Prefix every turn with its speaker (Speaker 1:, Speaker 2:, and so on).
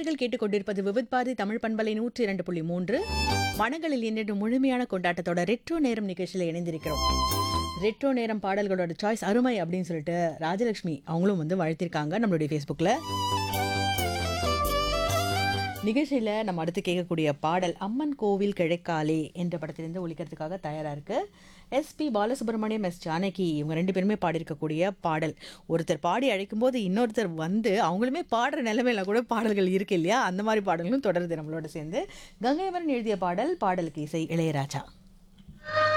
Speaker 1: நேர்கள் கேட்டுக்கொண்டிருப்பது விவித் பாரதி தமிழ் பண்பலை நூற்றி இரண்டு புள்ளி மூன்று மனங்களில் இன்று முழுமையான கொண்டாட்டத்தோட ரெட்ரோ நேரம் நிகழ்ச்சியில் இணைந்திருக்கிறோம் ரெட்ரோ நேரம் பாடல்களோட சாய்ஸ் அருமை அப்படின்னு சொல்லிட்டு ராஜலட்சுமி அவங்களும் வந்து வாழ்த்திருக்காங்க நம்மளுடைய ஃபேஸ்புக்கில் நிகழ்ச்சியில் நம்ம அடுத்து கேட்கக்கூடிய பாடல் அம்மன் கோவில் கிழக்காலே என்ற படத்திலிருந்து ஒழிக்கிறதுக்காக தயாராக இருக்கு எஸ்பி பாலசுப்ரமணியம் எஸ் ஜானகி இவங்க ரெண்டு பேருமே பாடியிருக்கக்கூடிய பாடல் ஒருத்தர் பாடி அழைக்கும்போது இன்னொருத்தர் வந்து அவங்களுமே பாடுற நிலைமையில கூட பாடல்கள் இருக்கு இல்லையா அந்த மாதிரி பாடல்களும் தொடருது நம்மளோட சேர்ந்து கங்கைவரன் எழுதிய பாடல் பாடலுக்கு இசை இளையராஜா